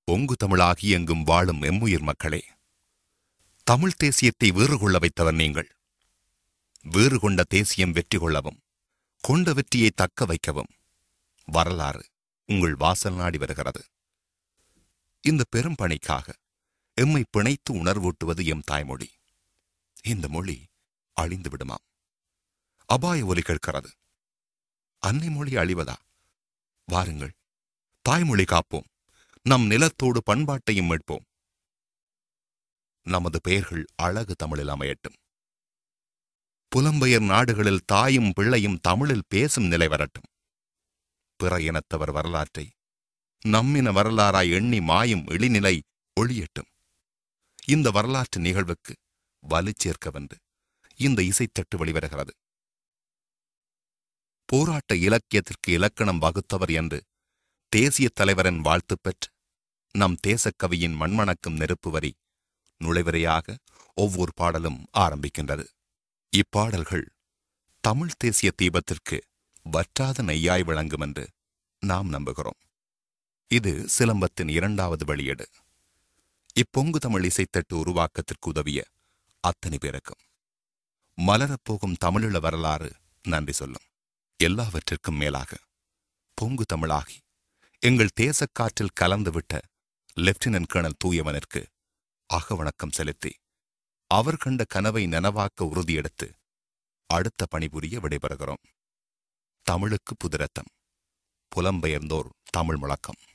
ஒங்கு தமிழாகி எங்கும் வாழும் எம்முயிர் மக்களே தமிழ் தேசியத்தை வேறு கொள்ள வைத்தவர் நீங்கள் வேறு கொண்ட தேசியம் வெற்றி கொள்ளவும் கொண்ட வெற்றியை தக்க வைக்கவும் வரலாறு உங்கள் வாசல் நாடி வருகிறது இந்த பெரும் பணிக்காக எம்மை பிணைத்து உணர்வூட்டுவது எம் தாய்மொழி இந்த மொழி அழிந்து விடுமாம் அபாய ஒலி கேட்கிறது அன்னை மொழி அழிவதா வாருங்கள் தாய்மொழி காப்போம் நம் நிலத்தோடு பண்பாட்டையும் மீட்போம் நமது பெயர்கள் அழகு தமிழில் அமையட்டும் புலம்பெயர் நாடுகளில் தாயும் பிள்ளையும் தமிழில் பேசும் நிலை வரட்டும் பிற இனத்தவர் வரலாற்றை நம்மின வரலாறாய் எண்ணி மாயும் இழிநிலை ஒழியட்டும் இந்த வரலாற்று நிகழ்வுக்கு வலு சேர்க்க வந்து இந்த இசைத்தட்டு வெளிவருகிறது போராட்ட இலக்கியத்திற்கு இலக்கணம் வகுத்தவர் என்று தேசிய தலைவரின் வாழ்த்து பெற்று நம் தேசக்கவியின் மண்மணக்கும் நெருப்பு வரி நுழைவரையாக ஒவ்வொரு பாடலும் ஆரம்பிக்கின்றது இப்பாடல்கள் தமிழ் தேசிய தீபத்திற்கு வற்றாத நெய்யாய் விளங்கும் என்று நாம் நம்புகிறோம் இது சிலம்பத்தின் இரண்டாவது வெளியீடு இப்பொங்கு தமிழ் இசைத்தட்டு உருவாக்கத்திற்கு உதவிய அத்தனை பேருக்கும் மலரப்போகும் தமிழீழ வரலாறு நன்றி சொல்லும் எல்லாவற்றிற்கும் மேலாக பொங்கு தமிழாகி எங்கள் தேசக்காற்றில் கலந்துவிட்ட லெப்டினன்ட் கர்னல் தூயவனிற்கு அகவணக்கம் செலுத்தி அவர் கண்ட கனவை நனவாக்க உறுதியெடுத்து அடுத்த பணிபுரிய விடைபெறுகிறோம் தமிழுக்கு புதிரத்தம் புலம்பெயர்ந்தோர் தமிழ் முழக்கம்